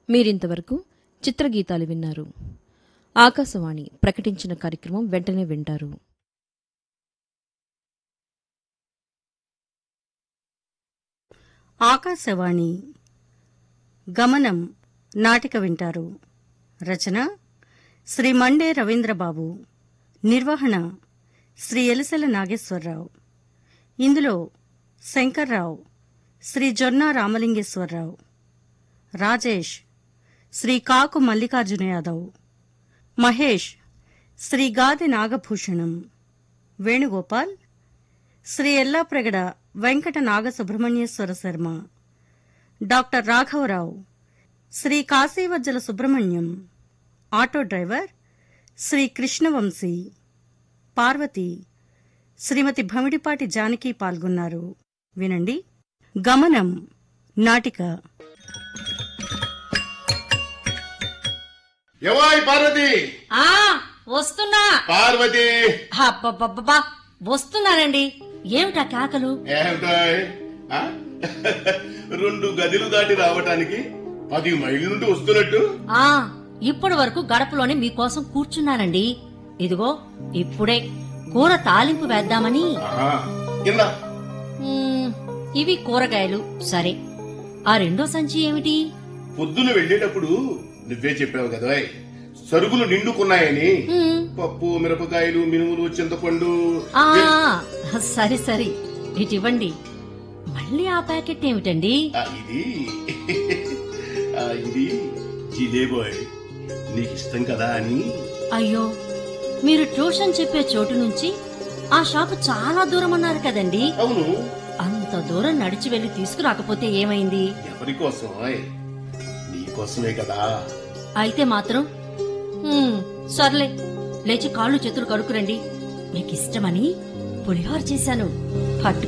మీరింతవరకు చిత్రగీతాలు విన్నారు ఆకాశవాణి ప్రకటించిన కార్యక్రమం వెంటనే వింటారు ఆకాశవాణి గమనం నాటిక వింటారు రచన శ్రీ మండే రవీంద్రబాబు నిర్వహణ శ్రీ ఎలిసెల నాగేశ్వరరావు ఇందులో శంకర్రావు శ్రీ జొన్న రామలింగేశ్వరరావు రాజేష్ శ్రీ కాకు మల్లికార్జున యాదవ్ మహేష్ శ్రీ గాది నాగభూషణం వేణుగోపాల్ శ్రీ ఎల్లాప్రగడ వెంకట నాగసుబ్రహ్మణ్యేశ్వర శర్మ డాక్టర్ రాఘవరావు శ్రీ కాశీవజ్జల సుబ్రహ్మణ్యం ఆటో డ్రైవర్ శ్రీ కృష్ణవంశీ పార్వతి శ్రీమతి భమిడిపాటి జానకి పాల్గొన్నారు వినండి గమనం నాటిక ఎవాయ్ పార్వతి ఆ వస్తున్నా పార్వతి అబ్బబ్బబ్బబ్బా వస్తున్నానండి ఏమిటా కేకలు ఏమిటాయ్ ఆ? రెండు గదిలు దాటి రావటానికి పది మైళ్ళ నుండి వస్తున్నట్టు ఆ ఇప్పటి వరకు గడపలోనే మీకోసం కూర్చున్నానండి ఇదిగో ఇప్పుడే కూర తాలింపు వేద్దామని ఆహా. ఇందా మ్మ్, ఇవి కూరగాయలు సరే ఆ రెండో సంచి ఏమిటి పొద్దున వెళ్ళేటప్పుడు నువ్వే చెప్పావు కదా సరుకులు నిండుకున్నాయని మ్మ్, పప్పు మిరపకాయలు మినుములు చింతపండు ఆ సరే సరే ఇటివ్వండి మళ్ళీ ఆ ప్యాకెట్ ఏమిటండి ఆ, ఇది ఆ, ఇది జిలేబాయ్ నీకు ఇష్టం కదా అని అయ్యో మీరు ట్యూషన్ చెప్పే చోటు నుంచి ఆ షాపు చాలా దూరం అన్నారు కదండి అవును అంత దూరం నడిచి వెళ్లి తీసుకురాకపోతే ఏమైంది ఎవరి కోసం నీ కోసమే కదా అయితే మాత్రం "హ్మ్, సర్లే లేచి కాళ్ళు చేతులు కడుక్కురండి మీకు ఇష్టమని పులిహోర చేశాను పట్టు